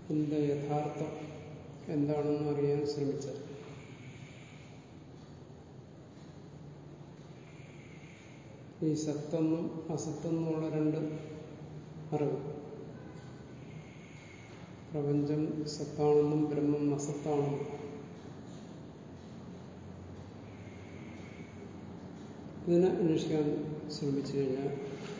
ഇതിന്റെ യഥാർത്ഥം എന്താണെന്ന് അറിയാൻ ശ്രമിച്ചത് ഈ സത്തെന്നും അസത്തെന്നുമുള്ള രണ്ട് അറിവ് പ്രപഞ്ചം സത്താണെന്നും ബ്രഹ്മം അസത്താണെന്നും ഇതിനെ അന്വേഷിക്കാൻ ശ്രമിച്ചു കഴിഞ്ഞാൽ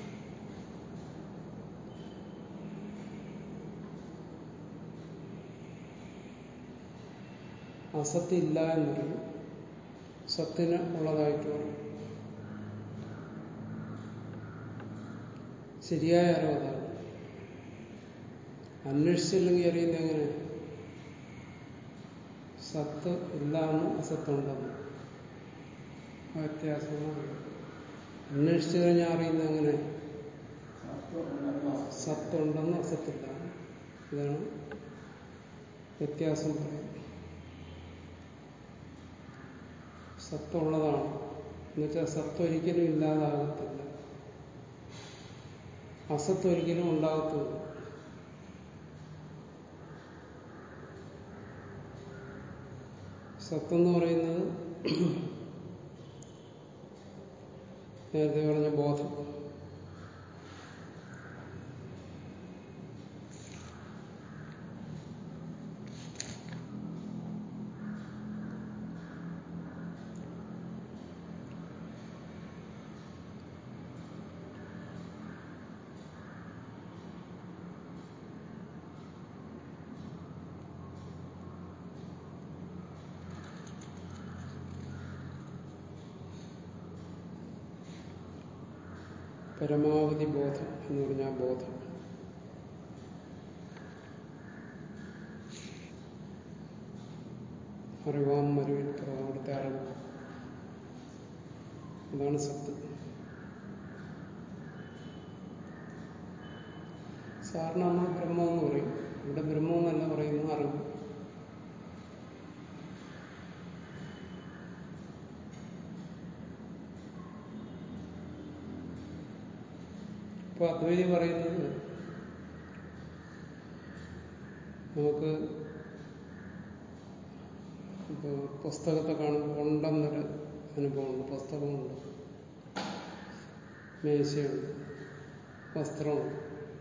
അസത്തില്ല എന്നറിയും സത്തിന് ഉള്ളതായിട്ട് പറയും ശരിയായ അറിവ് അതാണ് അന്വേഷിച്ചില്ലെങ്കിൽ അറിയുന്ന എങ്ങനെ സത്ത് ഇല്ലാന്ന് അസത്തുണ്ടെന്ന് ആ വ്യത്യാസമാണ് അന്വേഷിച്ചു കഴിഞ്ഞാൽ അറിയുന്ന എങ്ങനെ സത്തുണ്ടെന്ന് അസത്തില്ല ഇതാണ് വ്യത്യാസം പറയുന്നത് സത്തുള്ളതാണ് എന്നുവെച്ചാൽ സത്ത് ഒരിക്കലും ഇല്ലാതാകത്തില്ല അസത്ത് ഒരിക്കലും ഉണ്ടാകത്തില്ല സത്തെന്ന് പറയുന്നത് നേരത്തെ പറഞ്ഞ ബോധം പരമാവധി ബോധം എന്ന് പറഞ്ഞാൽ ബോധം അറിവാം മരുവിൽ അവിടുത്തെ അറിവ് അതാണ് സത്ത് സാറിന് നമ്മൾ ബ്രഹ്മമെന്ന് പറയും ഇവിടെ ബ്രഹ്മമെന്നല്ല പറയുന്നു അറിവ് ഇപ്പൊ അദ്വൈതി പറയുന്നത് നമുക്ക് ഇപ്പോൾ പുസ്തകത്തെ കാണുമ്പോൾ ഉണ്ടെന്നൊരു അനുഭവമുണ്ട് പുസ്തകമുണ്ട് മേശയുണ്ട് വസ്ത്രമുണ്ട്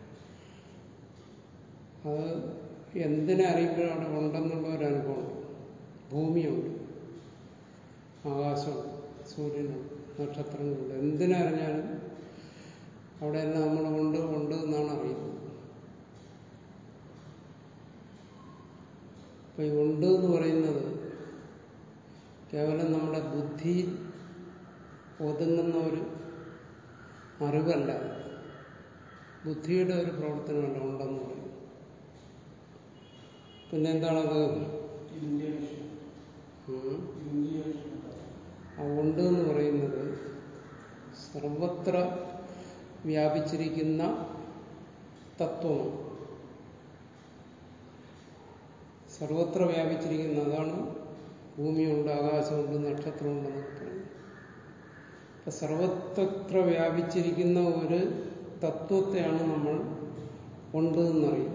അത് എന്തിനെ അറിയുമ്പോഴും അവിടെ ഉണ്ടെന്നുള്ള ഒരു അനുഭവമുണ്ട് ഭൂമിയുണ്ട് ആകാശമുണ്ട് സൂര്യനുണ്ട് നക്ഷത്രങ്ങളുണ്ട് എന്തിനറിഞ്ഞാലും അവിടെ എല്ലാം നമ്മൾ ഉണ്ട് ഉണ്ട് എന്നാണ് അറിയുന്നത് അപ്പൊ ഈ ഉണ്ട് എന്ന് പറയുന്നത് കേവലം നമ്മുടെ ബുദ്ധി ഒതുങ്ങുന്ന ഒരു അറിവല്ല ബുദ്ധിയുടെ ഒരു പ്രവർത്തനമല്ല ഉണ്ടെന്ന് പറയുന്നത് പിന്നെ എന്താണത് ആ ഉണ്ട് എന്ന് പറയുന്നത് സർവത്ര വ്യാപിച്ചിരിക്കുന്ന തത്വമാണ് സർവത്ര വ്യാപിച്ചിരിക്കുന്ന അതാണ് ഭൂമിയുണ്ട് ആകാശമുണ്ട് നക്ഷത്രമുണ്ടെന്നൊക്കെ പറയുന്നത് അപ്പൊ സർവത്ര വ്യാപിച്ചിരിക്കുന്ന ഒരു തത്വത്തെയാണ് നമ്മൾ ഉണ്ട് എന്നറിയുന്നത്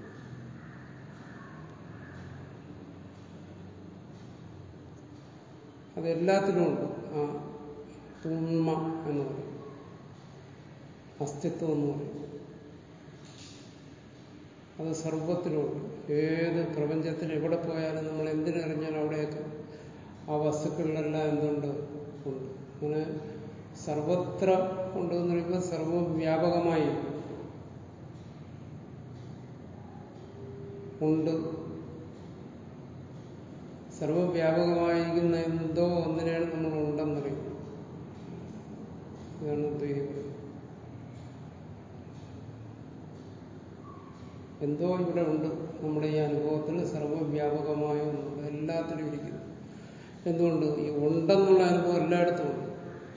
അതെല്ലാത്തിനും ഉണ്ട് ആ തുണ്മ എന്ന് പറയും അസ്തിത്വം എന്ന് പറയും അത് സർവത്തിലുണ്ട് ഏത് പ്രപഞ്ചത്തിൽ എവിടെ പോയാലും നമ്മൾ എന്തിനറിഞ്ഞാലും അവിടെയൊക്കെ ആ വസ്തുക്കളിലെല്ലാം എന്തുണ്ട് ഉണ്ട് അങ്ങനെ സർവത്ര ഉണ്ടെന്ന് പറയുമ്പോൾ സർവവ്യാപകമായി ഉണ്ട് സർവവ്യാപകമായിരിക്കുന്ന എന്തോ ഒന്നിനെയാണ് നമ്മൾ ഉണ്ടെന്നറിയുന്നത് ഇതാണ് ദ്വൈതം എന്തോ ഇവിടെ ഉണ്ട് നമ്മുടെ ഈ അനുഭവത്തിൽ സർവവ്യാപകമായ ഒന്നുണ്ട് എല്ലാത്തിലും ഇരിക്കുന്നു എന്തുകൊണ്ട് ഈ ഉണ്ടെന്നുള്ള അനുഭവം എല്ലായിടത്തും ഉണ്ട്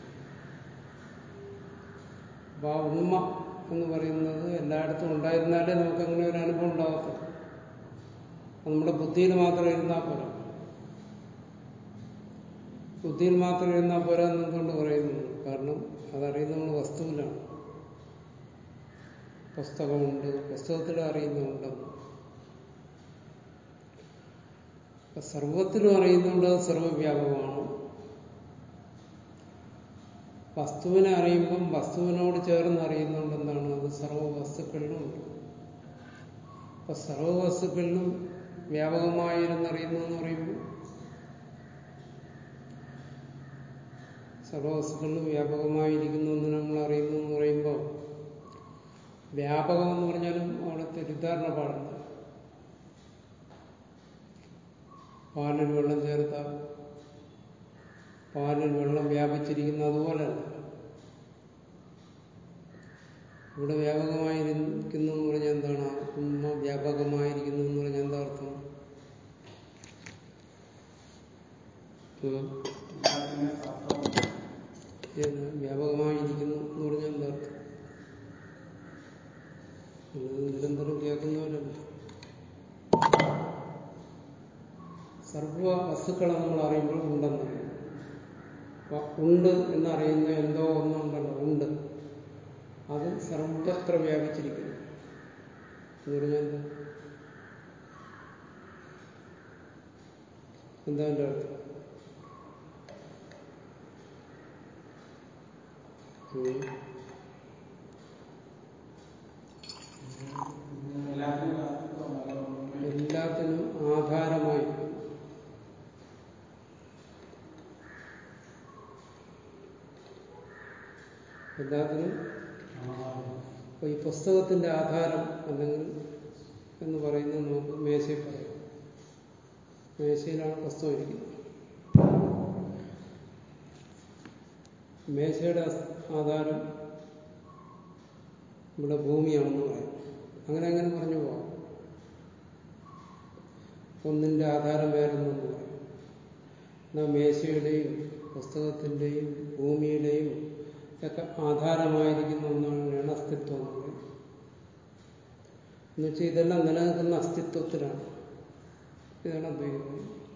അപ്പൊ ആ ഉണ്മ എന്ന് പറയുന്നത് എല്ലായിടത്തും ഉണ്ടായിരുന്നാലേ നമുക്ക് അങ്ങനെ ഒരു അനുഭവം ഉണ്ടാകത്തുള്ളൂ അത് നമ്മുടെ ബുദ്ധിയിൽ മാത്രം ഇരുന്നാൽ പോരാ ബുദ്ധിയിൽ മാത്രം ഇരുന്നാൽ പോരാ എന്നെന്തുകൊണ്ട് പറയുന്നു കാരണം അതറിയുന്ന നമ്മൾ വസ്തുവിലാണ് പുസ്തകമുണ്ട് പുസ്തകത്തിൽ അറിയുന്നുണ്ടെന്ന് അപ്പൊ സർവത്തിലും അറിയുന്നുണ്ട് അത് സർവവ്യാപകമാണ് വസ്തുവിനെ അറിയുമ്പം വസ്തുവിനോട് ചേർന്ന് അറിയുന്നുണ്ട് എന്താണ് അത് സർവ വസ്തുക്കളിലും ഉണ്ട് അപ്പൊ സർവ വസ്തുക്കളിലും വ്യാപകമായിരുന്നറിയുന്നു എന്ന് പറയുമ്പോൾ സർവവസ്തുക്കളിലും വ്യാപകമായിരിക്കുന്നു എന്ന് നമ്മൾ അറിയുന്നു എന്ന് പറയുമ്പോൾ വ്യാപകം എന്ന് പറഞ്ഞാലും അവിടെ തെറ്റിദ്ധാരണ പാടില്ല പാലിൽ വെള്ളം ചേർത്താൽ പാലിൽ വെള്ളം വ്യാപിച്ചിരിക്കുന്ന അതുപോലെയല്ല ഇവിടെ വ്യാപകമായിരിക്കുന്നു എന്ന് പറഞ്ഞാൽ എന്താണ് ഉമ്മ വ്യാപകമായിരിക്കുന്നു എന്ന് പറഞ്ഞാൽ എന്താ അർത്ഥം ഉം. ഏത് വ്യാപകമായിരിക്കുന്നു എന്ന് പറഞ്ഞാൽ എന്താ അർത്ഥം ഇത് നിരന്തരം കേൾക്കുന്നവരല്ല സർവ വസ്തുക്കളെ നമ്മൾ അറിയുമ്പോൾ ഉണ്ടെന്നറിയും അപ്പൊ ഉണ്ട് എന്നറിയുന്ന എന്തോ ഒന്നുണ്ടല്ലോ ഉണ്ട് അത് സർവത്ര വ്യാപിച്ചിരിക്കുന്നു എന്ന് പറഞ്ഞാൽ എന്താ എന്താ എൻ്റെ അർത്ഥം ഉം. എല്ലാത്തിനും ആധാരമായി എല്ലാത്തിനും അപ്പൊ ഈ പുസ്തകത്തിന്റെ ആധാരം അല്ലെങ്കിൽ എന്ന് പറയുന്നത് നമുക്ക് മേശയിൽ പറയാം മേശയിലാണ് പുസ്തകം ഇരിക്കുന്നത് മേശയുടെ ആധാരം ഇവിടെ ഭൂമിയാണെന്ന് പറയാം അങ്ങനെ അങ്ങനെ പറഞ്ഞു പോവാം ഒന്നിന്റെ ആധാരം വേറൊന്നെന്ന് പറയും എന്നാൽ മേശയുടെയും പുസ്തകത്തിന്റെയും ഭൂമിയുടെയും ഒക്കെ ആധാരമായിരിക്കുന്ന ഒന്നാണ് അസ്തിത്വം എന്ന് പറയുന്നത് എന്നുവെച്ചാൽ ഇതെല്ലാം നിലനിൽക്കുന്ന അസ്തിത്വത്തിലാണ് ഇതാണ് അദ്വൈതം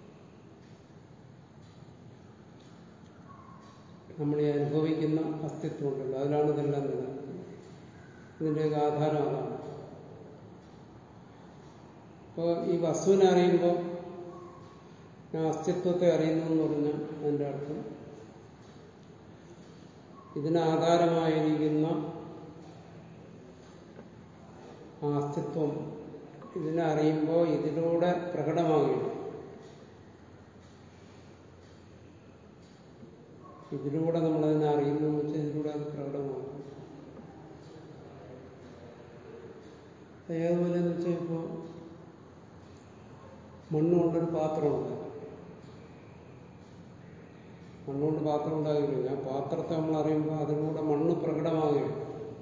നമ്മൾ ഈ അനുഭവിക്കുന്ന അസ്തിത്വം ഉണ്ടല്ലോ അതിലാണ് ഇതെല്ലാം നിലനിൽക്കുന്നത് ഇതിൻ്റെയൊക്കെ ആധാരം അതാണ് അപ്പോൾ ഈ വസ്തുവിനെ അറിയുമ്പോൾ ഞാൻ അസ്തിത്വത്തെ അറിയുന്നു എന്ന് പറഞ്ഞാൽ അതിൻ്റെ അർത്ഥം ഇതിന് ആധാരമായിരിക്കുന്ന ആ അസ്തിത്വം ഇതിനെ അറിയുമ്പോൾ ഇതിലൂടെ പ്രകടമാകുകയാണ് ഇതിലൂടെ നമ്മളതിനെ അറിയുന്നു എന്ന് വെച്ചാൽ ഇതിലൂടെ അത് പ്രകടമാകും ഏതുപോലെ എന്ന് വെച്ചാൽ ഇപ്പോൾ മണ്ണുകൊണ്ടൊരു പാത്രമുണ്ട് മണ്ണുകൊണ്ട് പാത്രം ഉണ്ടാകില്ല ആ പാത്രത്തെ നമ്മൾ അറിയുമ്പോൾ അതിലൂടെ മണ്ണ് പ്രകടമാകുകയാണ്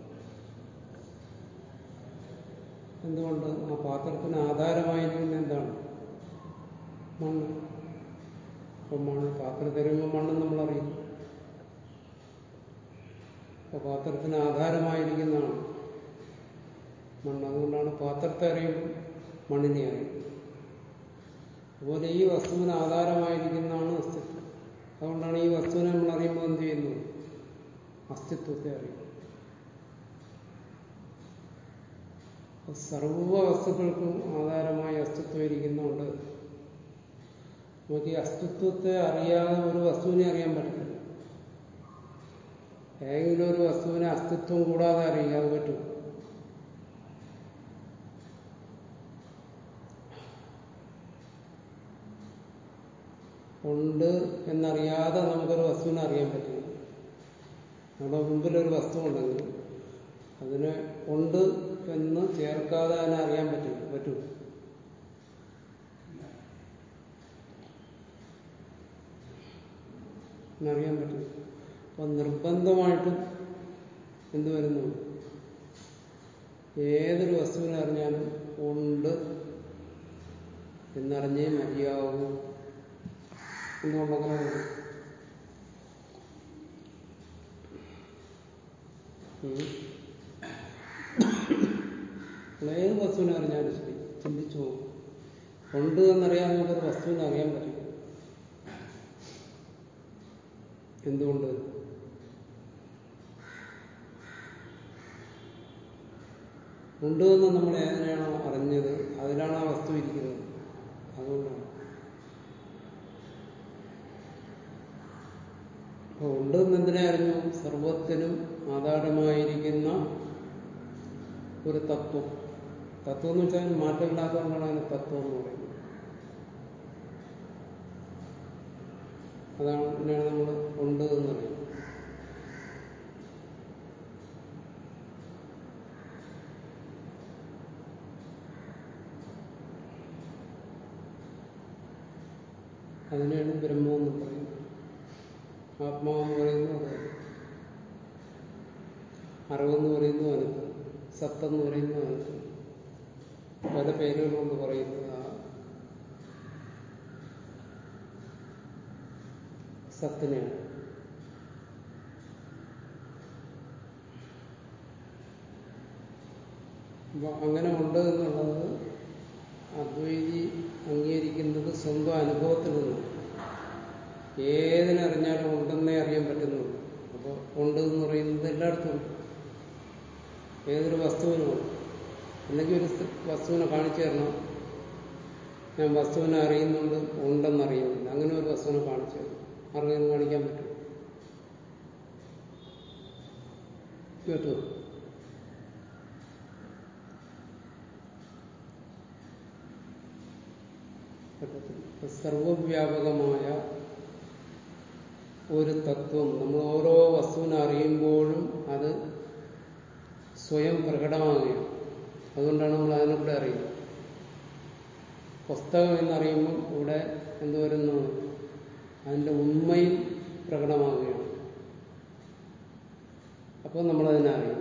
എന്തുകൊണ്ട് ആ പാത്രത്തിന് ആധാരമായിരിക്കുന്ന എന്താണ് മണ്ണ് അപ്പൊ മണ്ണ് പാത്രം തരുമ്പോൾ മണ്ണ് നമ്മൾ അറിയുന്നു അപ്പൊ പാത്രത്തിന് ആധാരമായിരിക്കുന്നതാണ് മണ്ണ് അതുകൊണ്ടാണ് പാത്രത്തെ അറിയുമ്പോൾ മണ്ണിനെ അറിയുന്നത് അതുപോലെ ഈ വസ്തുവിന് ആധാരമായിരിക്കുന്നതാണ് അസ്തിത്വം അതുകൊണ്ടാണ് ഈ വസ്തുവിനെ നമ്മൾ അറിയുമ്പോൾ എന്ത് ചെയ്യുന്നത് അസ്തിത്വത്തെ അറിയും സർവ വസ്തുക്കൾക്കും ആധാരമായി അസ്തിത്വം ഇരിക്കുന്നുണ്ട് നമുക്ക് ഈ അസ്തിത്വത്തെ അറിയാതെ ഒരു വസ്തുവിനെ അറിയാൻ പറ്റില്ല ഏതെങ്കിലും ഒരു വസ്തുവിനെ അസ്തിത്വം കൂടാതെ അറിയുക അത് പറ്റും ഉണ്ട് എന്നറിയാതെ നമുക്കൊരു വസ്തുവിനെ അറിയാൻ പറ്റില്ല നമ്മുടെ മുമ്പിൽ ഒരു വസ്തു ഉണ്ടെങ്കിൽ അതിനെ ഉണ്ട് എന്ന് ചേർക്കാതെ അതിനെ അറിയാൻ പറ്റില്ല പറ്റൂ അറിയാൻ പറ്റില്ല അപ്പൊ നിർബന്ധമായിട്ടും എന്ത് വരുന്നു ഏതൊരു വസ്തുവിനെ അറിഞ്ഞാലും ഉണ്ട് എന്നറിഞ്ഞേ മതിയാവൂ എന്നുള്ളങ്ങനെ വരും ഏത് വസ്തുവിനെ അറിഞ്ഞാലും ശരി ചിന്തിച്ചു പോകും ഉണ്ട് എന്നറിയാൻ നമുക്കൊരു വസ്തുവിനെ അറിയാൻ പറ്റില്ല എന്തുകൊണ്ട് ഉണ്ട് എന്ന് നമ്മൾ ഏതിനാണോ അറിഞ്ഞത് അതിലാണ് ആ വസ്തു ഇരിക്കുന്നത് അതുകൊണ്ടാണ് അപ്പൊ ഉണ്ടെന്ന് എന്തിനെ അറിഞ്ഞു സർവത്തിനും ആധാരമായിരിക്കുന്ന ഒരു തത്വം തത്വം എന്ന് വെച്ചാൽ മാറ്റമില്ലാത്തതുകൊണ്ടാണ് അതിന് തത്വം എന്ന് പറയുന്നത് അതാണ് പിന്നെയാണ് നമ്മൾ ഉണ്ട് എന്ന് പറയുന്നത് അതിനെയാണ് ബ്രഹ്മം എന്ന് പറയുന്നത് ആത്മാവെന്ന് പറയുന്നത് അത് അറിവെന്ന് പറയുന്നു അനത്ത് സത്തെന്ന് പറയുന്നു അനത്ത് പല പേരുകൾ കൊണ്ട് പറയുന്നത് ആ സത്തിനെയാണ് അപ്പൊ അങ്ങനെ ഉണ്ട് എന്നുള്ളത് അദ്വൈതി അംഗീകരിക്കുന്നത് സ്വന്തം അനുഭവത്തിൽ നിന്നാണ് ഏതിനറിഞ്ഞാലും ഉണ്ടെന്നേ അറിയാൻ പറ്റുന്നുള്ളൂ അപ്പോൾ ഉണ്ട് എന്ന് പറയുന്നത് എല്ലായിടത്തും ഉണ്ട് ഏതൊരു വസ്തുവിനുമുണ്ട് അല്ലെങ്കിൽ ഒരു വസ്തുവിനെ കാണിച്ചു തരണം ഞാൻ വസ്തുവിനെ അറിയുന്നുണ്ട് ഉണ്ടെന്നറിയുന്നില്ല അങ്ങനെ ഒരു വസ്തുവിനെ കാണിച്ചു തരണം ആർക്കെങ്കിലും കാണിക്കാൻ പറ്റും കേട്ടോ സർവവ്യാപകമായ ഒരു തത്വം നമ്മൾ ഓരോ വസ്തുവിനെ അറിയുമ്പോഴും അത് സ്വയം പ്രകടമാകുകയാണ് അതുകൊണ്ടാണ് നമ്മൾ അതിനെക്കൂടെ അറിയുന്നത് പുസ്തകം എന്നറിയുമ്പോൾ ഇവിടെ എന്ത് വരുന്നു അതിൻ്റെ ഉണ്മയും പ്രകടമാകുകയാണ് അപ്പോൾ നമ്മളതിനെ അറിയും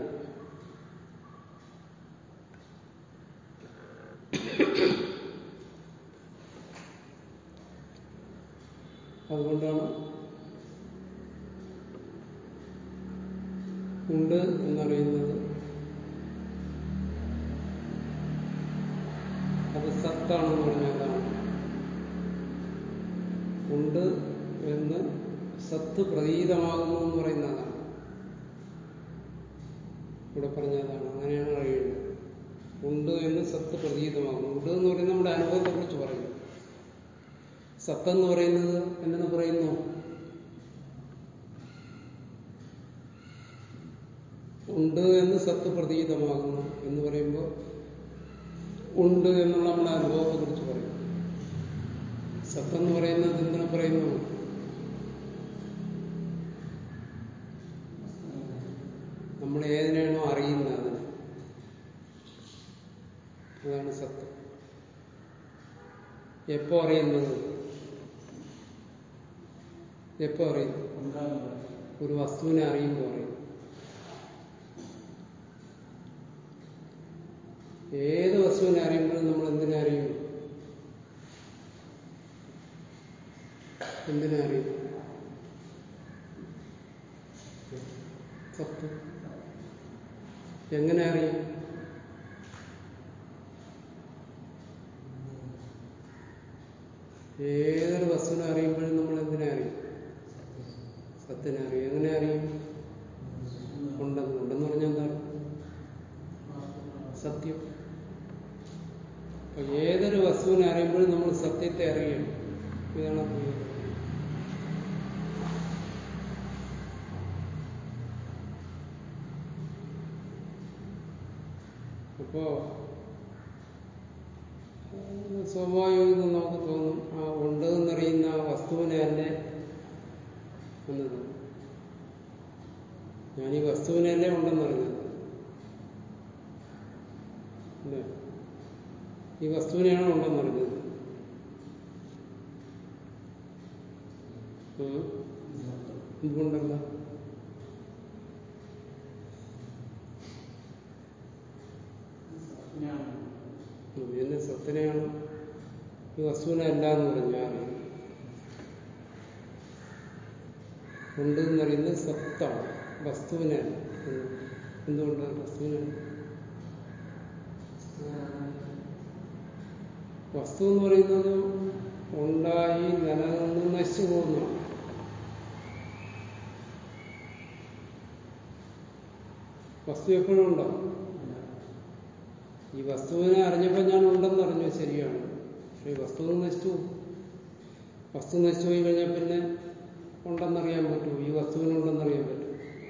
അതുകൊണ്ടാണ് ഉണ്ട് എന്നറിയുന്നത് അത് സത്താണെന്ന് പറഞ്ഞതാണ് ഉണ്ട് എന്ന് സത്ത് പ്രതീതമാകുന്നു എന്ന് പറയുന്നതാണ് ഇവിടെ പറഞ്ഞതാണ് അങ്ങനെയാണ് അറിയേണ്ടത് ഉണ്ട് എന്ന് സത്ത് പ്രതീതമാകുന്നു ഉണ്ട് എന്ന് പറയുന്നത് നമ്മുടെ അനുഭവത്തെ കുറിച്ച് പറയുന്നു സത്തെന്ന് പറയുന്നത് എന്തെന്ന് പറയുന്നു ഉണ്ട് എന്ന് സത്ത് പ്രതീതമാകുന്നു എന്ന് പറയുമ്പോൾ ഉണ്ട് എന്നുള്ള നമ്മുടെ അനുഭവത്തെ കുറിച്ച് പറയും സത്തെന്ന് പറയുന്നത് എന്തിനു പറയുന്നു നമ്മൾ ഏതിനാണോ അറിയുന്നത് അതിന് അതാണ് സത്യം എപ്പോ അറിയുന്നത് എപ്പോ അറിയും ഒരു വസ്തുവിനെ അറിയുമ്പോൾ അറിയും ഏത് വസ്തുവിനെ അറിയുമ്പോഴും നമ്മൾ എന്തിനെ അറിയും എന്തിനെ അറിയും സത്യം എങ്ങനെ അറിയും ഏതൊരു വസ്തുവിനെ അറിയുമ്പോഴും നമ്മൾ എന്തിനെ അറിയും സത്തിനെ അറിയും എങ്ങനെ അറിയും ഉണ്ടെന്ന് ഉണ്ടെന്ന് പറഞ്ഞാൽ എന്താണ് സത്യം അപ്പൊ ഏതൊരു വസ്തുവിനെ അറിയുമ്പോഴും നമ്മൾ സത്യത്തെ അറിയണം ഇതാണ് അദ്വൈതം. അപ്പോ ആ, സ്വാഭാവികം നമുക്ക് തോന്നും ആ ഉണ്ട് എന്നറിയുന്ന ആ വസ്തുവിനെ അല്ലേ എന്ന് തോന്നും ഞാൻ ഈ വസ്തുവിനല്ലേ ഉണ്ടെന്നറിഞ്ഞത് അല്ലേ ഈ വസ്തുവിനെയാണ് ഉണ്ടെന്നറിഞ്ഞത് ഉം. എന്തുകൊണ്ടല്ല ഉം. എന്നെ സത്തിനെയാണ് ഈ വസ്തുവിനെ അല്ല എന്ന് പറഞ്ഞാൽ ഉണ്ട് എന്നറിയുന്നത് സത്താണ് വസ്തുവിനെ അല്ല എന്ന്. എന്തുകൊണ്ട് വസ്തുവിനെ വസ്തു എന്ന് പറയുന്നത് ഉണ്ടായി നിലനിന്ന് നശിച്ചു പോകുന്നതാണ് വസ്തു എപ്പോഴും ഉണ്ടോ ഈ വസ്തുവിനെ അറിഞ്ഞപ്പോൾ ഞാൻ ഉണ്ടെന്ന് അറിഞ്ഞു ശരിയാണ് പക്ഷെ ഈ വസ്തു നശിച്ചു പോകും. വസ്തു നശിച്ചു പോയി കഴിഞ്ഞാൽ പിന്നെ ഉണ്ടെന്നറിയാൻ പറ്റുമോ ഈ വസ്തുവിനുണ്ടെന്നറിയാൻ പറ്റും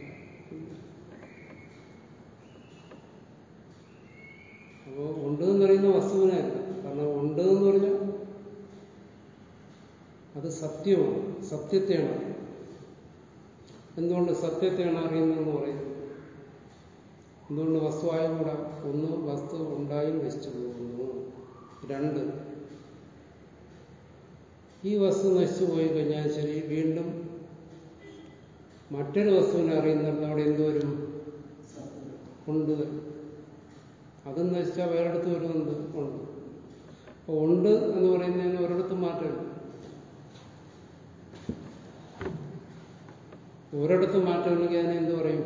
അപ്പോൾ ഉണ്ട് എന്ന് പറയുന്ന വസ്തുവിനല്ല കാരണം ഉണ്ട് എന്ന് പറഞ്ഞാൽ അത് സത്യമാണ് സത്യത്തെയാണ് അറിയുന്നത് എന്തുകൊണ്ട് സത്യത്തെയാണ് അറിയുന്നതെന്ന് പറയുന്നത് എന്തുകൊണ്ട് വസ്തുവായ കൂടാ ഒന്ന് വസ്തു ഉണ്ടായും നശിച്ചു പോകുന്നു രണ്ട് ഈ വസ്തു നശിച്ചു പോയി കഴിഞ്ഞാൽ ശരി വീണ്ടും മറ്റൊരു വസ്തുവിനെ അറിയുന്നുണ്ട് അവിടെ എന്തോരും ഉണ്ട് അതും നശിച്ചാൽ വേറെടുത്ത് വരുന്നുണ്ട് ഉണ്ട് അപ്പൊ ഉണ്ട് എന്ന് പറയുന്നതിന് ഒരിടത്തും മാറ്റമില്ല ഒരിടത്ത് മാറ്റമില്ലെങ്കിൽ അതിനെ എന്ത് പറയും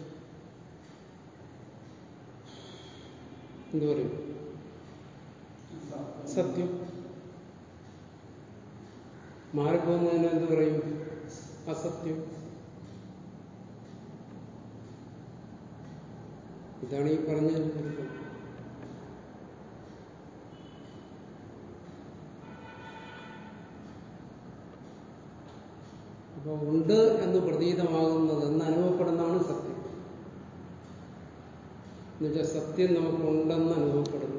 എന്തു പറയും സത്യം മാറിപ്പോകുന്നതിന് എന്ത് പറയും അസത്യം ഇതാണ് ഈ പറഞ്ഞതിന് ചുരുക്കം അപ്പൊ ഉണ്ട് എന്ന് പ്രതീതമാകുന്നത് എന്ന് അനുഭവപ്പെടുന്നതാണ് സത്യം എന്നുവെച്ചാൽ സത്യം നമുക്ക് ഉണ്ടെന്ന് അനുഭവപ്പെടുന്നു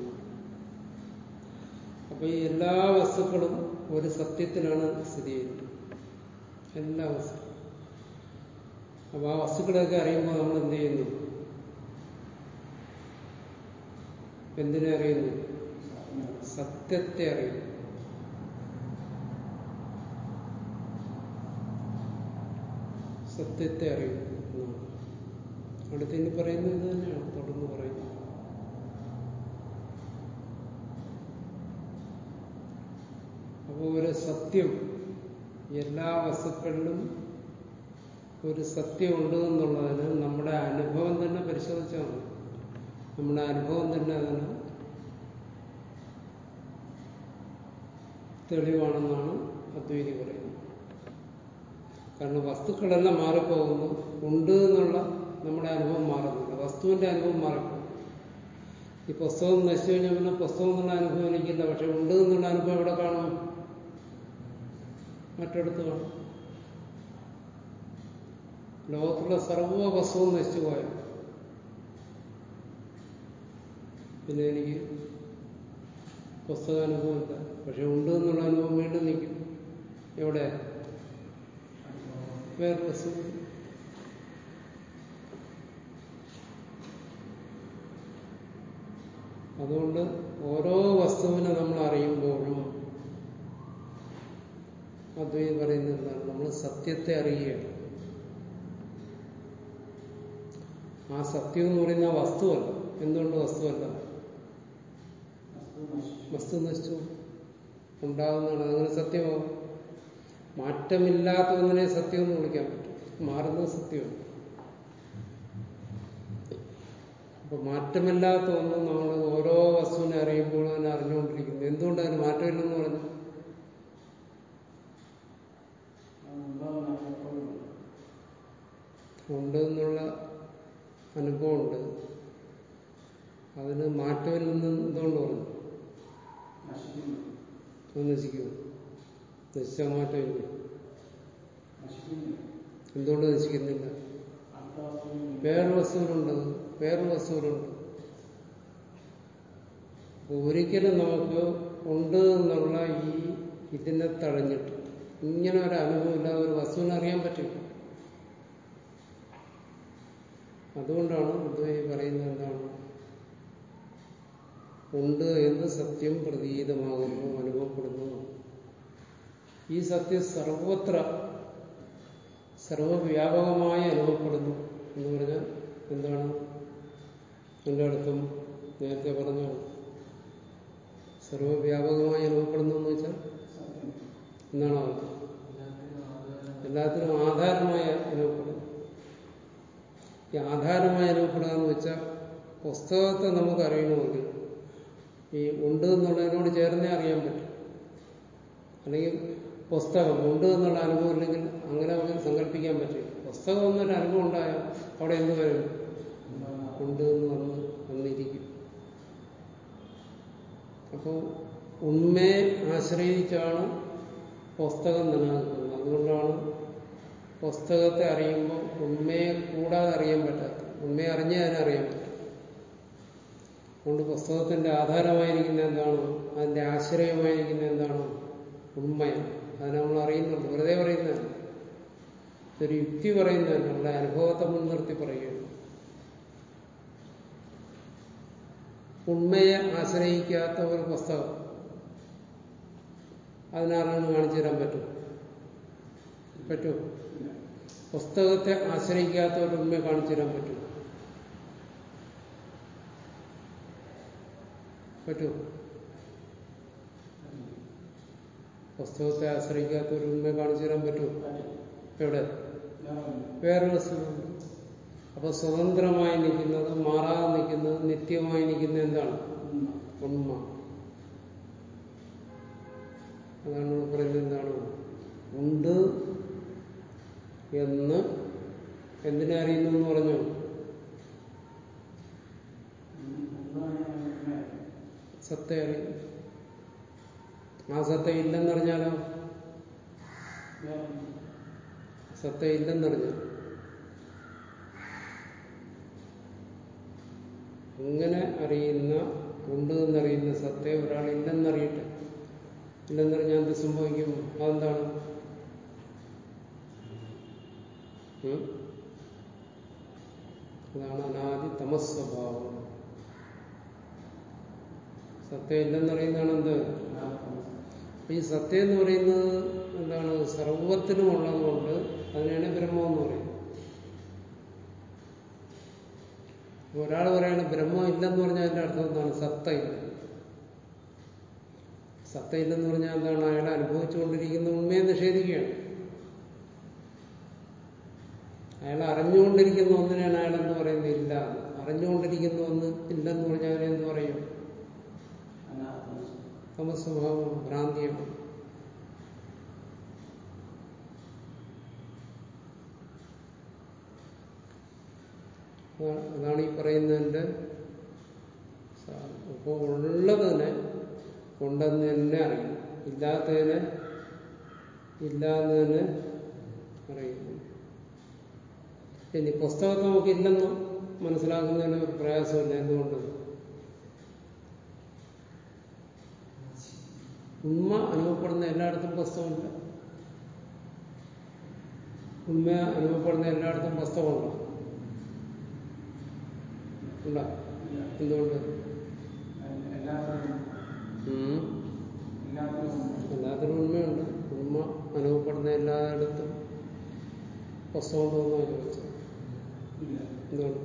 അപ്പൊ ഈ എല്ലാ വസ്തുക്കളും ഒരു സത്യത്തിലാണ് സ്ഥിതി ചെയ്യുന്നത് എല്ലാ വസ്തുക്കളും അപ്പൊ ആ വസ്തുക്കളെയൊക്കെ അറിയുമ്പോൾ നമ്മൾ എന്ത് ചെയ്യുന്നു എന്തിനെ അറിയുന്നു സത്യത്തെ അറിയുന്നു സത്യത്തെ അറിയുന്നു എന്നാണ് അടുത്തിനി പറയുന്നത് ഇത് തന്നെയാണ് തുടർന്ന് പറയുന്നത് അപ്പോൾ ഒരു സത്യം എല്ലാ വസ്തുക്കളിലും ഒരു സത്യമുണ്ട് എന്നുള്ളതിന് നമ്മുടെ അനുഭവം തന്നെ പരിശോധിച്ചാൽ മതി നമ്മുടെ അനുഭവം തന്നെ അതിന് തെളിവാണെന്നാണ് അദ്വൈതി പറയുന്നത് കാരണം വസ്തുക്കളെല്ലാം മാറിപ്പോകുന്നു ഉണ്ട് എന്നുള്ള നമ്മുടെ അനുഭവം മാറുന്നില്ല വസ്തുവിന്റെ അനുഭവം മാറിപ്പോകും ഈ പുസ്തകം നശിച്ചു കഴിഞ്ഞാൽ പിന്നെ പുസ്തകം എന്നുള്ള അനുഭവം എനിക്കില്ല പക്ഷെ ഉണ്ട് എന്നുള്ള അനുഭവം എവിടെ കാണും മറ്റിടത്ത് കാണും ലോകത്തുള്ള സർവ്വ വസ്തുവും നശിച്ചു പോയാൽ പിന്നെ എനിക്ക് പുസ്തകാനുഭവമില്ല പക്ഷെ ഉണ്ട് എന്നുള്ള അനുഭവം വീണ്ടും നിൽക്കും എവിടെ വേറെ വസ്തു അതുകൊണ്ട് ഓരോ വസ്തുവിനെ നമ്മൾ അറിയുമ്പോഴും അദ്വൈത് പറയുന്നത് എന്താണ് നമ്മൾ സത്യത്തെ അറിയുകയാണ് ആ സത്യം എന്ന് പറയുന്ന വസ്തുവല്ല എന്തുകൊണ്ട് വസ്തുവല്ല വസ്തു നശിച്ചു ഉണ്ടാകുന്നതാണ് അങ്ങനെ സത്യമാവും മാറ്റമില്ലാത്ത ഒന്നിനെ സത്യം എന്ന് വിളിക്കാൻ പറ്റും മാറുന്നത് സത്യമാണ് അപ്പൊ മാറ്റമില്ലാത്ത ഒന്ന് നമ്മൾ ഓരോ വസ്തുവിനെ അറിയുമ്പോഴും അതിനെ അറിഞ്ഞുകൊണ്ടിരിക്കുന്നു എന്തുകൊണ്ട് അതിന് മാറ്റമില്ലെന്ന് പറഞ്ഞു ഉണ്ട് എന്നുള്ള അനുഭവമുണ്ട് അതിന് മാറ്റമില്ലെന്ന് എന്തുകൊണ്ട് പറഞ്ഞു അത് നശിക്കുമോ നശിച്ചാൽ മാറ്റമില്ല എന്തുകൊണ്ട് നശിക്കുന്നില്ല വേറൊരു വസ്തുവിലുണ്ട് വേറൊരു വസ്തുവിലുണ്ട് ഒരിക്കലും നമുക്ക് ഉണ്ട് എന്നുള്ള ഈ ഇതിനെ തടഞ്ഞിട്ട് ഇങ്ങനെ ഒരു അനുഭവം ഇല്ലാതെ ഒരു വസ്തുവിനെ അറിയാൻ പറ്റില്ല അതുകൊണ്ടാണ് അദ്വൈതി പറയുന്നത് എന്താണ് ഉണ്ട് എന്ന് സത്യം പ്രതീതമാകുന്നു അനുഭവപ്പെടുന്നു ഈ സത്യം സർവത്ര സർവവ്യാപകമായി അനുഭവപ്പെടുന്നു എന്ന് പറഞ്ഞാൽ എന്താണ് എൻ്റെ അടുത്തും നേരത്തെ പറഞ്ഞു സർവവ്യാപകമായി അനുഭവപ്പെടുന്നു എന്ന് വെച്ചാൽ എന്താണ് അർത്ഥം എല്ലാത്തിനും ആധാരമായി അനുഭവപ്പെടുന്നു ഈ ആധാരമായി അനുഭവപ്പെടുക എന്ന് വെച്ചാൽ പുസ്തകത്തെ നമുക്ക് അറിയണമെങ്കിൽ ഈ ഉണ്ട് എന്നുള്ളതിനോട് ചേർന്നേ അറിയാൻ പറ്റും അല്ലെങ്കിൽ പുസ്തകം ഉണ്ട് എന്നുള്ള അനുഭവം ഇല്ലെങ്കിൽ അങ്ങനെ നമുക്ക് സങ്കല്പിക്കാൻ പറ്റില്ല പുസ്തകം എന്നൊരു അനുഭവം ഉണ്ടായാൽ അവിടെ എന്ത് വരും ഉണ്ട് എന്ന് വന്ന് വന്നിരിക്കും അപ്പോൾ ഉണ്മയെ ആശ്രയിച്ചാണ് പുസ്തകം നിലനിൽക്കുന്നത് അതുകൊണ്ടാണ് പുസ്തകത്തെ അറിയുമ്പോൾ ഉണ്മയെ കൂടാതെ അറിയാൻ പറ്റാത്ത ഉണ്മയെ അറിഞ്ഞേ അതിനെ അറിയാൻ പറ്റും അതുകൊണ്ട് പുസ്തകത്തിന്റെ ആധാരമായിരിക്കുന്ന എന്താണ് അതിന്റെ ആശ്രയമായിരിക്കുന്ന എന്താണ് ഉണ്മയാണ് അത് നമ്മൾ അറിയുന്നുണ്ട് വെറുതെ പറയുന്നതല്ല ഇതൊരു യുക്തി പറയുന്നതല്ല നമ്മുടെ അനുഭവത്തെ മുൻനിർത്തി പറയുകയാണ് ഉണ്മയെ ആശ്രയിക്കാത്ത ഒരു പുസ്തകം അതിനാരാണ് കാണിച്ചു തരാൻ പറ്റും പറ്റുമോ പുസ്തകത്തെ ആശ്രയിക്കാത്ത ഒരു ഉണ്മയെ കാണിച്ചു തരാൻ പറ്റും പറ്റുമോ പുസ്തകത്തെ ആശ്രയിക്കാത്ത ഒരു ഉണ്മയെ കാണിച്ചു തരാൻ പറ്റുമോ എവിടെ വേറൊരു വസ്തുണ്ട് അപ്പൊ സ്വതന്ത്രമായി നിൽക്കുന്നത് മാറാതെ നിൽക്കുന്നത് നിത്യമായി നിൽക്കുന്നത് എന്താണ് ഉണ്മ അതാണ് ഇവിടെ പറയുന്നത് എന്താണ് ഉണ്ട് എന്ന് എന്തിനെ അറിയുന്നു എന്ന് പറഞ്ഞു സത്ത അറിയുന്നു ആ സത്ത ഇല്ലെന്നറിഞ്ഞാലോ സത്ത ഇല്ലെന്നറിഞ്ഞാൽ അങ്ങനെ അറിയുന്ന ഉണ്ട് എന്നറിയുന്ന സത്തയെ ഒരാൾ ഇല്ലെന്നറിയട്ടെ ഇല്ലെന്നറിഞ്ഞാൽ എന്ത് സംഭവിക്കും അതെന്താണ് ഉം? അതാണ് അനാദി തമസ്വഭാവം സത്യം ഇല്ലെന്നറിയുന്നതാണ് എന്ത് അപ്പൊ ഈ സത്യം എന്ന് പറയുന്നത് എന്താണ് സർവത്തിനും ഉള്ളതുകൊണ്ട് അതിനാണ് ബ്രഹ്മം എന്ന് പറയുന്നത് ഒരാൾ പറയാണ് ബ്രഹ്മം ഇല്ലെന്ന് പറഞ്ഞാൽ അതിന്റെ അർത്ഥം എന്താണ് സത്ത ഇല്ല സത്ത ഇല്ലെന്ന് പറഞ്ഞാൽ എന്താണ് അയാൾ അനുഭവിച്ചുകൊണ്ടിരിക്കുന്ന ഉണ്മയെ നിഷേധിക്കുകയാണ് അയാൾ അറിഞ്ഞുകൊണ്ടിരിക്കുന്ന ഒന്നിനാണ് അയാൾ എന്ന് പറയുന്നത് ഇല്ല അറിഞ്ഞുകൊണ്ടിരിക്കുന്ന ഒന്ന് ഇല്ലെന്ന് പറഞ്ഞാൽ അതിനെ എന്ത് പറയും തമസ്വഭാവം ഭ്രാന്തിയാണ് അതാണ് അതാണ് ഈ പറയുന്നതിന്റെ അപ്പോൾ ഉള്ളതിനെ ഉണ്ടെന്ന് തന്നെ അറിയും ഇല്ലാത്തതിനെ ഇല്ലാന്ന് തന്നെ അറിയുന്നു ഇനി പുസ്തകത്തെ നമുക്ക് ഇല്ലെന്ന് മനസ്സിലാക്കുന്നതിന് ഒരു പ്രയാസമില്ല എന്തുകൊണ്ട് ഉണ്മ അനുഭവപ്പെടുന്ന എല്ലായിടത്തും പുസ്തകമില്ല ഉണ്മ അനുഭവപ്പെടുന്ന എല്ലായിടത്തും പുസ്തകമുണ്ടോ ഉണ്ടോ എന്തുകൊണ്ട് ഉം. എല്ലാത്തിനും ഉണ്മയുണ്ട് ഉണ്മ അനുഭവപ്പെടുന്ന എല്ലായിടത്തും പുസ്തകമുണ്ടോ എന്നാണ് ചോദിച്ചത് എന്തുകൊണ്ട്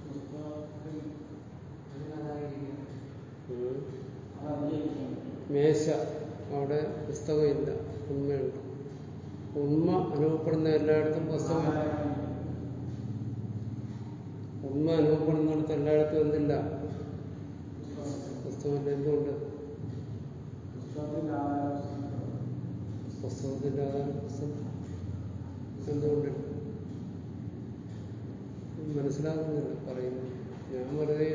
ഉം. മേശ അവിടെ പുസ്തകമില്ല ഉണ്മയുണ്ട് ഉണ്മ അനുഭവപ്പെടുന്ന എല്ലായിടത്തും പുസ്തകമില്ല ഉണ്മ അനുഭവപ്പെടുന്നിടത്ത് എല്ലായിടത്തും എന്തില്ല പുസ്തകമില്ല എന്തുകൊണ്ട് പുസ്തകത്തിന്റെ ആധാരം പുസ്തകം എന്തുകൊണ്ട് മനസ്സിലാകുന്നില്ല പറയുന്നു ഞാൻ വെറുതെ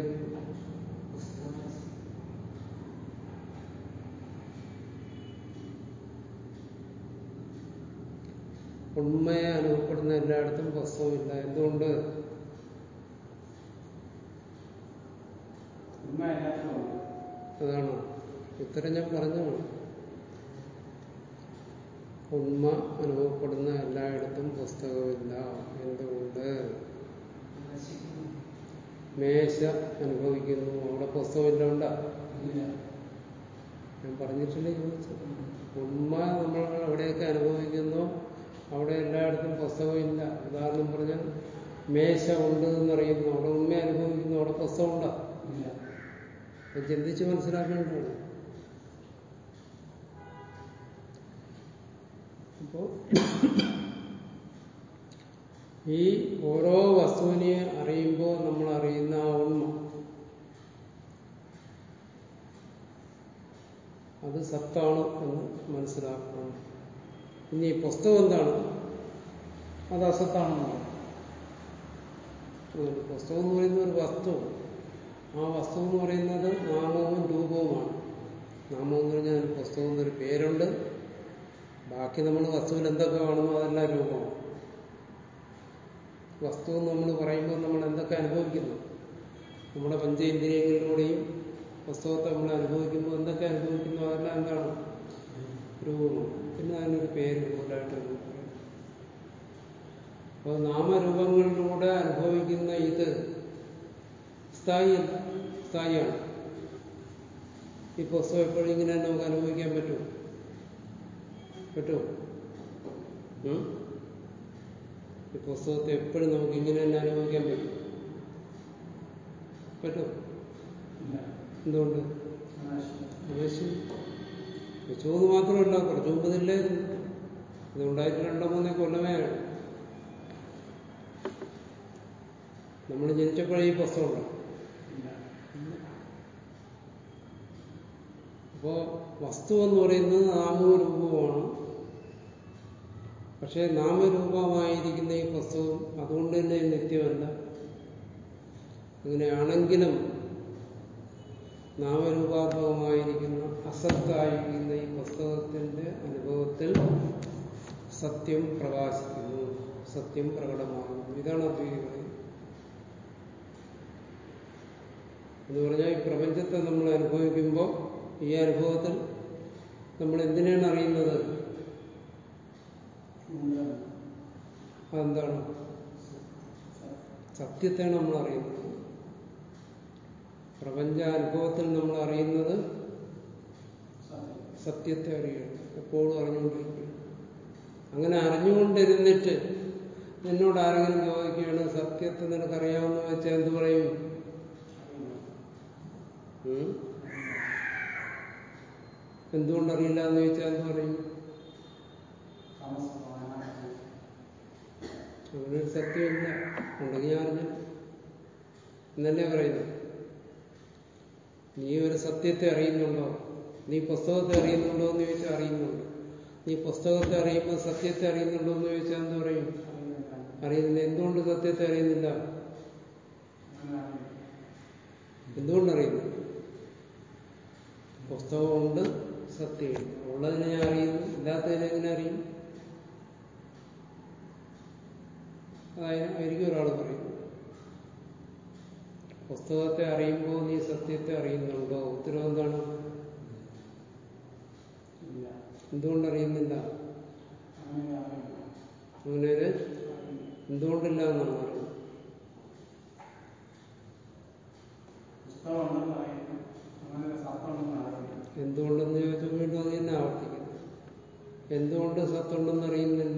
ഉണ്മയെ അനുഭവപ്പെടുന്ന എല്ലായിടത്തും പുസ്തകമില്ല എന്തുകൊണ്ട് അതാണ് ഇത്തരം ഞാൻ പറഞ്ഞു ഉണ്മ അനുഭവപ്പെടുന്ന എല്ലായിടത്തും പുസ്തകമില്ല എന്തുകൊണ്ട് മേശ അനുഭവിക്കുന്നു അവിടെ പുസ്തകമില്ല ഉണ്ടാ ഞാൻ പറഞ്ഞിട്ടില്ലേ ചോദിച്ചത് ഉണ്മ നമ്മൾ എവിടെയൊക്കെ അനുഭവിക്കുന്നു അവിടെ എല്ലായിടത്തും പുസ്തകമില്ല ഉദാഹരണം പറഞ്ഞാൽ മേശ ഉണ്ട് എന്നറിയുന്നു അവിടെ ഉണ്മ അനുഭവിക്കുന്നു അവിടെ പുസ്തകം ഉണ്ടാ അത് ചിന്തിച്ച് മനസ്സിലാക്കേണ്ടതാണ് അപ്പോ ഈ ഓരോ വസ്തുവിനെ അറിയുമ്പോൾ നമ്മൾ അറിയുന്ന ആ ഉണ്മ അത് സത്താണ് എന്ന് മനസ്സിലാക്കണം ഇനി ഈ പുസ്തകം എന്താണ് അത് അസത്താണെന്നാണ് അതുകൊണ്ട് പുസ്തകം എന്ന് പറയുന്ന ഒരു വസ്തു ആ വസ്തു എന്ന് പറയുന്നത് നാമവും രൂപവുമാണ് നാമം എന്ന് പറഞ്ഞാൽ അതിന് പുസ്തകം എന്നൊരു പേരുണ്ട് ബാക്കി നമ്മൾ വസ്തുവിൽ എന്തൊക്കെ കാണുന്നു അതെല്ലാം രൂപമാണ് വസ്തു എന്ന് നമ്മൾ പറയുമ്പോൾ നമ്മൾ എന്തൊക്കെ അനുഭവിക്കുന്നു നമ്മുടെ പഞ്ചേന്ദ്രിയങ്ങളിലൂടെയും പുസ്തകത്തെ നമ്മൾ അനുഭവിക്കുമ്പോൾ എന്തൊക്കെ അനുഭവിക്കുന്നു അതെല്ലാം എന്താണ് രൂപമാണ് പിന്നെ അതിനൊരു പേര് കൂടുതലായിട്ട് നമുക്ക് പറയാം അപ്പോൾ നാമരൂപങ്ങളിലൂടെ അനുഭവിക്കുന്ന ഇത് സ്ഥായിയല്ല സ്ഥായിയാണ് ഈ പുസ്തകം എപ്പോഴും ഇങ്ങനെ തന്നെ നമുക്ക് അനുഭവിക്കാൻ പറ്റുമോ പറ്റുമോ ഉം? ഈ പുസ്തകത്തെ എപ്പോഴും നമുക്ക് ഇങ്ങനെ തന്നെ അനുഭവിക്കാൻ പറ്റും പറ്റുമോ എന്തുകൊണ്ട് ആവശ്യം വെച്ചോന്ന് മാത്രമല്ല കുറച്ചു മുമ്പ് ഇതില്ലായിരുന്നു ഇതുണ്ടായിട്ട് രണ്ടോ മൂന്നോ കൊല്ലമേ ആയുള്ളൂ നമ്മൾ ജനിച്ചപ്പോഴേ ഈ പുസ്തകം ഉണ്ടോ അപ്പോ വസ്തു എന്ന് പറയുന്നത് നാമവും രൂപവുമാണ് പക്ഷേ നാമരൂപമായിരിക്കുന്ന ഈ പുസ്തകം അതുകൊണ്ട് തന്നെ നിത്യമല്ല അങ്ങനെയാണെങ്കിലും നാമരൂപാത്മകമായിരിക്കുന്ന അസത്തായിരിക്കുന്ന ഈ പുസ്തകത്തിന്റെ അനുഭവത്തിൽ സത്യം പ്രകാശിക്കുന്നു സത്യം പ്രകടമാകുന്നു ഇതാണ് അദ്വൈതി പറയുന്നത് എന്ന് പറഞ്ഞാൽ ഈ പ്രപഞ്ചത്തെ നമ്മൾ അനുഭവിക്കുമ്പോൾ ഈ അനുഭവത്തിൽ നമ്മൾ എന്തിനാണ് അറിയുന്നത് അതെന്താണ് സത്യത്തെയാണ് നമ്മൾ അറിയുന്നത് പ്രപഞ്ച അനുഭവത്തിൽ നമ്മൾ അറിയുന്നത് സത്യത്തെ അറിയണം എപ്പോഴും അറിഞ്ഞുകൊണ്ടിരിക്കുകയാണ് അങ്ങനെ അറിഞ്ഞുകൊണ്ടിരുന്നിട്ട് എന്നോട് ആരെങ്കിലും ചോദിക്കുകയാണ് സത്യത്തെ നിനക്കറിയാമെന്ന് വെച്ചാൽ എന്ത് പറയും ഉം? എന്തുകൊണ്ടറിയില്ല എന്ന് ചോദിച്ചാൽ എന്ത് പറയും അങ്ങനെ ഒരു സത്യമില്ല ഉണ്ടെങ്കിൽ ഞാൻ അറിഞ്ഞു എന്നല്ലേ പറയുന്നത് നീ ഒരു സത്യത്തെ അറിയുന്നുണ്ടോ നീ പുസ്തകത്തെ അറിയുന്നുണ്ടോ എന്ന് ചോദിച്ചാൽ അറിയുന്നുണ്ട് നീ പുസ്തകത്തെ അറിയുമ്പോൾ സത്യത്തെ അറിയുന്നുണ്ടോ എന്ന് ചോദിച്ചാൽ എന്ത് പറയും അറിയുന്നില്ല എന്തുകൊണ്ട് സത്യത്തെ അറിയുന്നില്ല എന്തുകൊണ്ടറിയുന്നു പുസ്തകമുണ്ട് സത്യമില്ല ഉള്ളതിനെ ഞാൻ അറിയുന്നു ഇല്ലാത്തതിനെ എങ്ങനെ അറിയും അതായിരിക്കും ഒരാൾ പറയുന്നത് പുസ്തകത്തെ അറിയുമ്പോൾ നീ സത്യത്തെ അറിയുന്നുണ്ടോ ഉത്തരവ് എന്താണ് എന്തുകൊണ്ട് അറിയുന്നില്ല അങ്ങനെ ഒരു എന്തുകൊണ്ടില്ല എന്നാണ് പറയുന്നത് എന്തുകൊണ്ടെന്ന് ചോദിച്ചാൽ വീണ്ടും അത് തന്നെ ആവർത്തിക്കുന്നു എന്തുകൊണ്ട് സത്തുണ്ടെന്ന് അറിയുന്നില്ല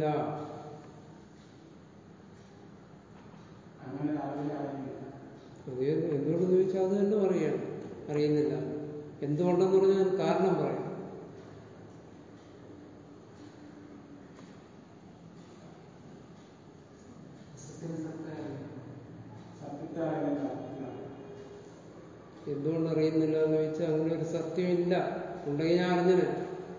അത് എന്തുകൊണ്ടെന്ന് ചോദിച്ചാൽ അത് തന്നെ പറയാണ് അറിയുന്നില്ല എന്തുകൊണ്ടെന്ന് പറഞ്ഞാൽ അതിന് കാരണം പറയാം എന്തുകൊണ്ട് അറിയുന്നില്ല എന്ന് ചോദിച്ചാൽ അങ്ങനെ ഒരു സത്യമില്ല ഉണ്ടെങ്കിൽ ഞാൻ അറിഞ്ഞനെ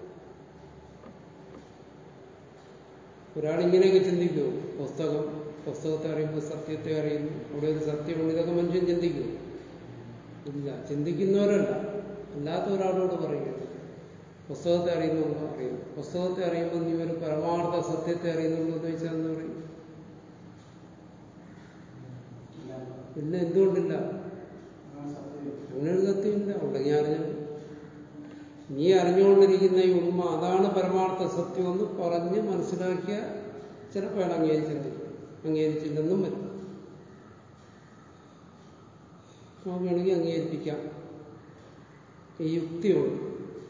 ഒരാളിങ്ങനെയൊക്കെ ചിന്തിക്കുമോ പുസ്തകം പുസ്തകത്തെ അറിയുമ്പോൾ സത്യത്തെ അറിയുന്നു അവിടെ ഒരു സത്യമുണ്ട് ഇതൊക്കെ മനുഷ്യൻ ചിന്തിക്കുമോ ഇല്ല ചിന്തിക്കുന്നവരല്ല അല്ലാത്ത ഒരാളോട് പറയുകയാണ് പുസ്തകത്തെ അറിയുന്നുണ്ടോ അറിയുന്നു പുസ്തകത്തെ അറിയുമ്പോൾ നീ ഒരു പരമാർത്ഥ സത്യത്തെ അറിയുന്നുണ്ടോ എന്ന് ചോദിച്ചാൽ എന്ന് പറയും പിന്നെ എന്തുകൊണ്ടില്ല അങ്ങനെ ഒരു സത്യമില്ല ഉണ്ടെങ്കിൽ അറിഞ്ഞു നീ അറിഞ്ഞുകൊണ്ടിരിക്കുന്ന ഈ ഉണ്മ അതാണ് പരമാർത്ഥ സത്യമെന്ന് പറഞ്ഞ് മനസ്സിലാക്കിയ ചിലപ്പോൾ അയാൾ അംഗീകരിച്ചില്ല അംഗീകരിച്ചില്ലെന്നും വരും നമുക്ക് വേണമെങ്കിൽ അംഗീകരിപ്പിക്കാം ഈ യുക്തിയുണ്ട്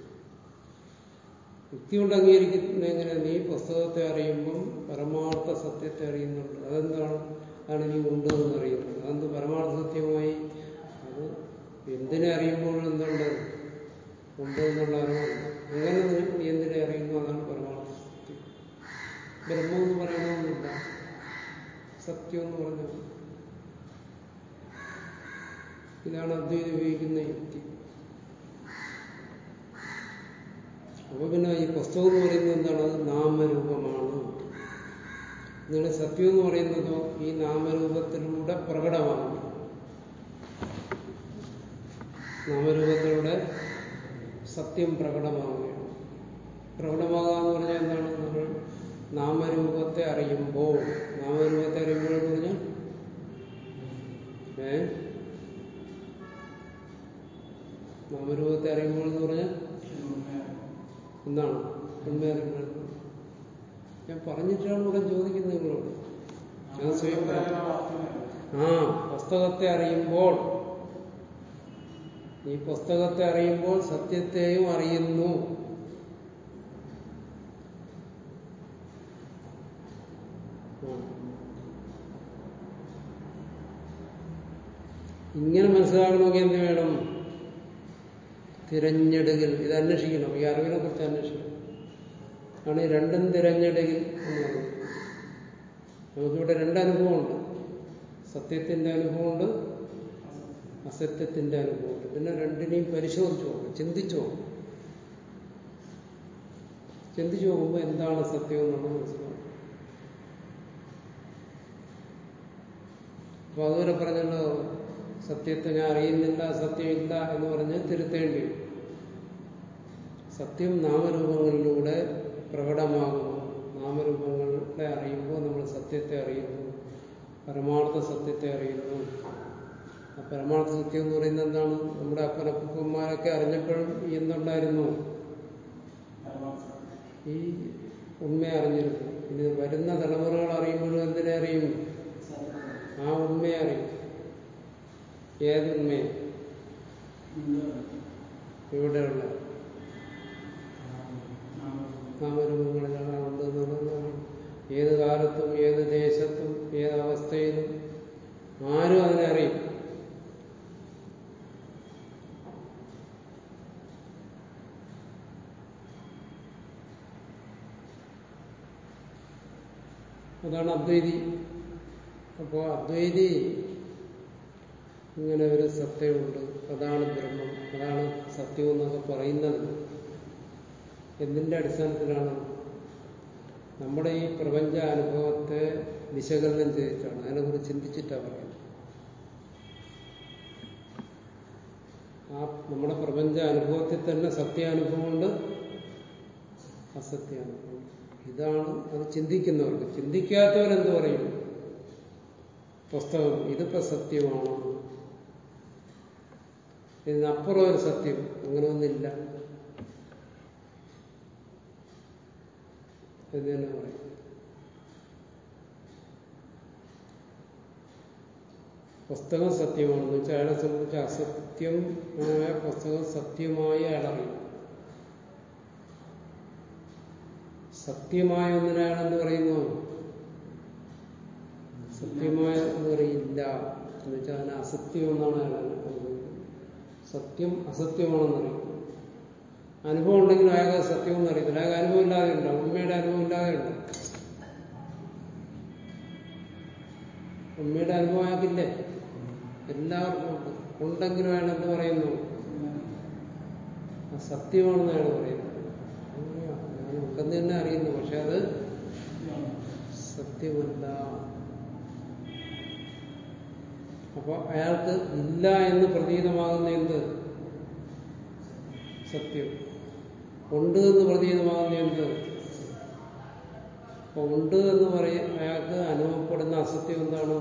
യുക്തി കൊണ്ട് അംഗീകരിക്കുന്ന എങ്ങനെ നീ പുസ്തകത്തെ അറിയുമ്പം പരമാർത്ഥ സത്യത്തെ അറിയുന്നുണ്ട് അതെന്താണ് അതാണ് നീ ഉണ്ട് എന്ന് അറിയുന്നത് അതെന്ത് പരമാർത്ഥ സത്യമായി അത് എന്തിനെ അറിയുമ്പോഴും എന്തുണ്ട് ഉണ്ട് എന്നുള്ള അറിവുണ്ട് അങ്ങനെ നീ എന്തിനെ അറിയുന്നു അതാണ് പരമാർത്ഥ സത്യം ബ്രഹ്മം എന്ന് പറയണമെന്നില്ല സത്യം എന്ന് പറഞ്ഞു ഇതാണ് അദ്വൈതം ഉപയോഗിക്കുന്ന യുക്തി അപ്പൊ പിന്നെ ഈ പുസ്തകം എന്ന് പറയുന്നത് എന്താണ് അത് നാമരൂപമാണ് നിങ്ങൾ സത്യം എന്ന് പറയുന്നതോ ഈ നാമരൂപത്തിലൂടെ പ്രകടമാകുന്നു നാമരൂപത്തിലൂടെ സത്യം പ്രകടമാവുകയാണ് പ്രകടമാകുക എന്ന് പറഞ്ഞാൽ എന്താണ് നമ്മൾ നാമരൂപത്തെ അറിയുമ്പോൾ നാമരൂപത്തെ അറിയുമ്പോൾ എന്ന് പറഞ്ഞാൽ ഏ നാമരൂപത്തെ അറിയുമ്പോൾ എന്ന് പറഞ്ഞാൽ എന്താണ് ഉണ്മയറിയുമ്പോൾ ഞാൻ പറഞ്ഞിട്ടാണ് ഇവിടെ ചോദിക്കുന്നത് നിങ്ങളോട് ഞാൻ സ്വയം പറഞ്ഞു ആ പുസ്തകത്തെ അറിയുമ്പോൾ ഈ പുസ്തകത്തെ അറിയുമ്പോൾ സത്യത്തെയും അറിയുന്നു ഇങ്ങനെ മനസ്സിലാക്കണമെങ്കിൽ എന്ത് വേണം തിരഞ്ഞെടുക്കൽ ഇത് അന്വേഷിക്കണം ഈ അറിവിനെ കുറിച്ച് അന്വേഷിക്കണം ആണ് ഈ രണ്ടും തിരഞ്ഞെടുക്കൽ എന്ന് പറയുന്നത് നമുക്കിവിടെ രണ്ടനുഭവമുണ്ട് സത്യത്തിന്റെ അനുഭവമുണ്ട് അസത്യത്തിന്റെ അനുഭവമുണ്ട് പിന്നെ രണ്ടിനെയും പരിശോധിച്ചു നോക്കണം ചിന്തിച്ചു നോക്കണം ചിന്തിച്ചു നോക്കുമ്പോൾ എന്താണ് സത്യം എന്നുള്ളത് മനസ്സിലാവും അപ്പൊ അതുവരെ പറഞ്ഞല്ലോ സത്യത്തെ ഞാൻ അറിയുന്നില്ല സത്യമില്ല എന്ന് പറഞ്ഞ് തിരുത്തേണ്ടി വരും സത്യം നാമരൂപങ്ങളിലൂടെ പ്രകടമാകുന്നു നാമരൂപങ്ങളെ അറിയുമ്പോൾ നമ്മൾ സത്യത്തെ അറിയുന്നു പരമാർത്ഥ സത്യത്തെ അറിയുന്നു ആ പരമാർത്ഥ സത്യം എന്ന് പറയുന്നത് എന്താണ് നമ്മുടെ അപ്പനപ്പന്മാരൊക്കെ അറിഞ്ഞപ്പോഴും ഈ എന്തുണ്ടായിരുന്നു ഈ ഉണ്മയെ അറിഞ്ഞിരുന്നു ഇനി വരുന്ന തലമുറകൾ അറിയുമ്പോഴും എന്തിനെ അറിയും ആ ഉണ്മയെ അറിയും ഏത് ഉണ്മയെ ഇവിടെയുള്ള നാമരൂപങ്ങളിലാണ് ഉണ്ടെന്നുള്ളത് ഏത് കാലത്തും ഏത് ദേശത്തും ഏത് അവസ്ഥയിലും ആരും അതിനെ അറിയും അതാണ് അദ്വൈതി അപ്പോൾ അദ്വൈതി ഇങ്ങനെ ഒരു സത്യമുണ്ട് അതാണ് ബ്രഹ്മം അതാണ് സത്യം എന്നൊക്കെ പറയുന്നത് എന്തിന്റെ അടിസ്ഥാനത്തിലാണ് നമ്മുടെ ഈ പ്രപഞ്ച അനുഭവത്തെ വിശകലനം ചെയ്തിട്ടാണ് അതിനെക്കുറിച്ച് ചിന്തിച്ചിട്ടാണ് പറയുന്നത് ആ നമ്മുടെ പ്രപഞ്ച അനുഭവത്തിൽ തന്നെ സത്യാനുഭവമുണ്ട് അസത്യാനുഭവം ഇതാണ് അത് ചിന്തിക്കുന്നവർക്ക് ചിന്തിക്കാത്തവരെന്ത് പറയും പുസ്തകം ഇതിപ്പോ സത്യമാണ് ഇതിനപ്പുറം ഒരു സത്യം അങ്ങനെ ഒന്നില്ല എന്ന് തന്നെ പറയും പുസ്തകം സത്യമാണെന്ന് വെച്ചാൽ അയാളെ സംബന്ധിച്ച് അസത്യമായ പുസ്തകം സത്യമായി അയാൾ അറിയും സത്യമായ ഒന്നിനെ അയാൾ എന്ന് പറയുന്നു സത്യമായ എന്ന് പറയില്ല എന്ന് വെച്ചാൽ അതിന് അസത്യം എന്നാണ് അയാൾ അനുഭവിക്കുന്നത് സത്യം അസത്യമാണെന്നറിയും അനുഭവം ഉണ്ടെങ്കിലും അയാൾക്ക് സത്യം എന്ന് അറിയത്തില്ല അയാൾക്ക് അനുഭവം ഇല്ലാതെ ഉണ്ടാവും ഉണ്മയുടെ അനുഭവം ഇല്ലാതെ ഉണ്ടാവും ഉണ്മയുടെ അനുഭവം അയാൾക്കില്ലേ എല്ലാവർക്കും ഉണ്ട് ഉണ്ടെങ്കിലും അയാൾ എന്ത് പറയുന്നു ആ സത്യമാണെന്ന് അയാൾ പറയുന്നത് ഞാൻ ഉണ്ടെന്ന് തന്നെ അറിയുന്നു പക്ഷെ അത് സത്യമല്ല അപ്പൊ അയാൾക്ക് ഇല്ല എന്ന് പ്രതീതമാകുന്ന എന്ത് സത്യം ഉണ്ട് എന്ന് പ്രതീതമാകുന്ന എന്ത് അപ്പൊ ഉണ്ട് എന്ന് പറയും അയാൾക്ക് അനുഭവപ്പെടുന്ന അസത്യം എന്താണ്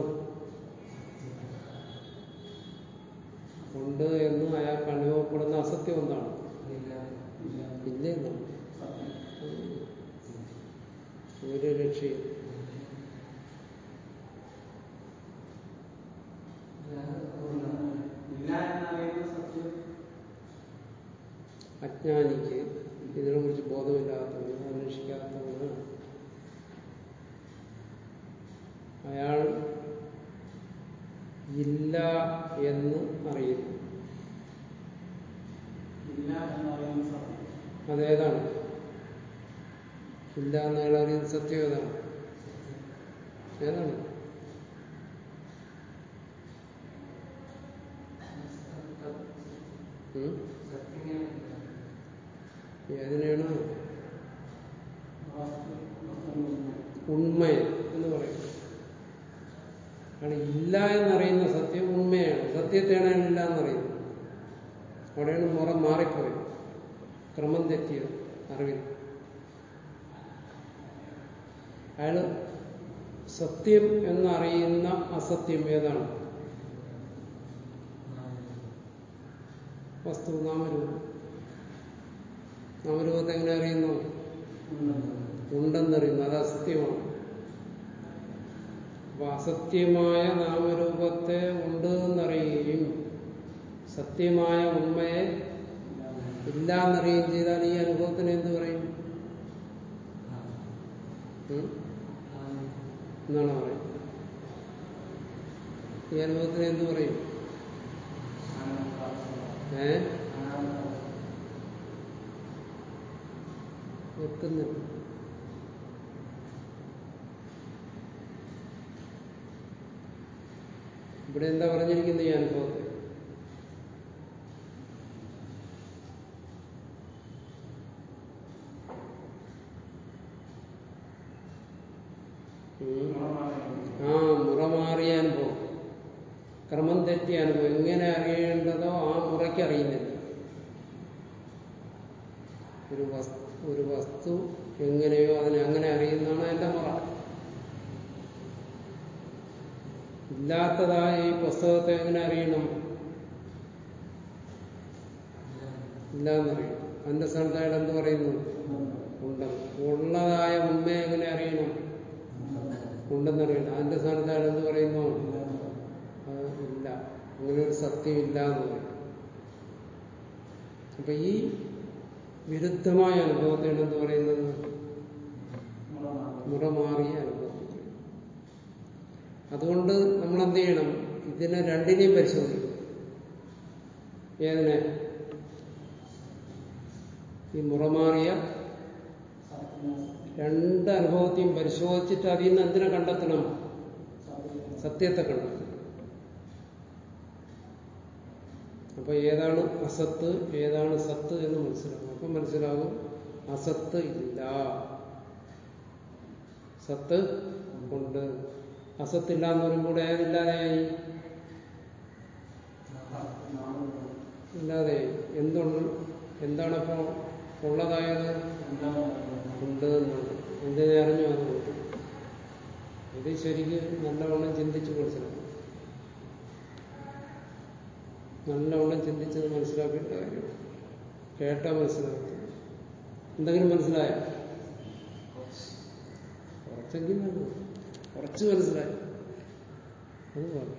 ഉണ്ട് എന്ന് അയാൾക്ക് അനുഭവപ്പെടുന്ന അസത്യം എന്താണ് ഇല്ല എന്നാണ് ഒരു രക്ഷയും അജ്ഞാനിക്ക് ഇതിനെക്കുറിച്ച് ബോധമില്ലാത്തവന് അന്വേഷിക്കാത്തവന് അയാൾ ഇല്ല എന്ന് അറിയുന്നു അതേതാണ് ഇല്ല എന്ന് അയാൾ അറിയുന്ന സത്യം ഏതാണ് ഏതാണ് ഉം? ഏതിനെയാണ് ഉണ്മയെ എന്ന് പറയുന്നത് കാരണം ഇല്ല എന്നറിയുന്ന സത്യം ഉണ്മയാണ് സത്യത്തെയാണ് അയാൾ ഇല്ല എന്നറിയുന്നത് അവിടെയാണ് മുറ മാറിപ്പോയത് ക്രമം തെറ്റിയത് അറിവിൽ അയാൾ സത്യം എന്നറിയുന്ന അസത്യം ഏതാണ് വസ്തു നാമരൂപം നാമരൂപത്തെ എങ്ങനെ അറിയുന്നു ഉണ്ടെന്നറിയുന്നു അത് അസത്യമാണ് അപ്പൊ അസത്യമായ നാമരൂപത്തെ ഉണ്ട് എന്നറിയുകയും സത്യമായ ഉണ്മയെ ഇല്ല എന്നറിയുകയും ചെയ്താൽ ഈ അനുഭവത്തിന് എന്ത് പറയും ഉം? എന്നാണ് പറയുന്നത് ഈ അനുഭവത്തിന് എന്ത് പറയും ഏ എത്തുന്നില്ല ഇവിടെ എന്താ പറഞ്ഞിരിക്കുന്നത് ഈ അനുഭവത്തെ ഉം. ആ മുറമാറിയ അനുഭവം ക്രമം തെറ്റിയ അനുഭവം എങ്ങനെ അറിയേണ്ടതോ ആ മുറയ്ക്ക് അറിയുന്നില്ല ഒരു വസ്തു ഒരു വസ്തു എങ്ങനെയോ അതിനെ അങ്ങനെ അറിയുന്നതാണ് അതിന്റെ മുറ ഇല്ലാത്തതായ ഈ പുസ്തകത്തെ എങ്ങനെ അറിയണം ഇല്ല എന്നറിയണം അതിന്റെ സ്ഥാനത്ത് അയാൾ എന്ത് പറയുന്നു ഉണ്ടെന്ന് ഉള്ളതായ ഉണ്മയെ എങ്ങനെ അറിയണം ഉണ്ടെന്നറിയണം അതിന്റെ സ്ഥാനത്ത് അയാൾ എന്ത് പറയുന്നു അത് ഇല്ല അങ്ങനെ ഒരു സത്യം ഇല്ല എന്ന് പറയും അപ്പൊ ഈ വിരുദ്ധമായ അനുഭവത്തെയാണ് എന്ത് പറയുന്നത് മുറമാറിയ അനുഭവം അതുകൊണ്ട് നമ്മൾ എന്ത് ചെയ്യണം ഇതിനെ രണ്ടിനെയും പരിശോധിക്കണം ഏതിനെ ഈ മുറമാറിയ രണ്ട് അനുഭവത്തെയും പരിശോധിച്ചിട്ട് അതിൽ നിന്ന് എന്തിനെ കണ്ടെത്തണം സത്യത്തെ കണ്ടെത്തണം അപ്പൊ ഏതാണ് അസത്ത് ഏതാണ് സത്ത് എന്ന് മനസ്സിലാകും അപ്പൊ മനസ്സിലാകും അസത്ത് ഇല്ല സത്ത് ഉണ്ട് അസത്തില്ല എന്ന് പറയുമ്പോൾ ഏതില്ലാതെയായി ഇല്ലാതെയായി എന്തുണ്ട് എന്താണപ്പോ ഉള്ളതായത് ഉണ്ട് എന്നുണ്ട് എന്തിനെ അറിഞ്ഞു അതുകൊണ്ട് ഇത് ശരിക്കും നല്ലവണ്ണം ചിന്തിച്ച് മനസ്സിലാക്കും നല്ലവണ്ണം ചിന്തിച്ചത് മനസ്സിലാക്കേണ്ട കാര്യം കേട്ടാ മനസ്സിലാക്കും എന്തെങ്കിലും മനസ്സിലായോ കുറച്ചെങ്കിലും കുറച്ച് മനസ്സിലായി അത് വേണം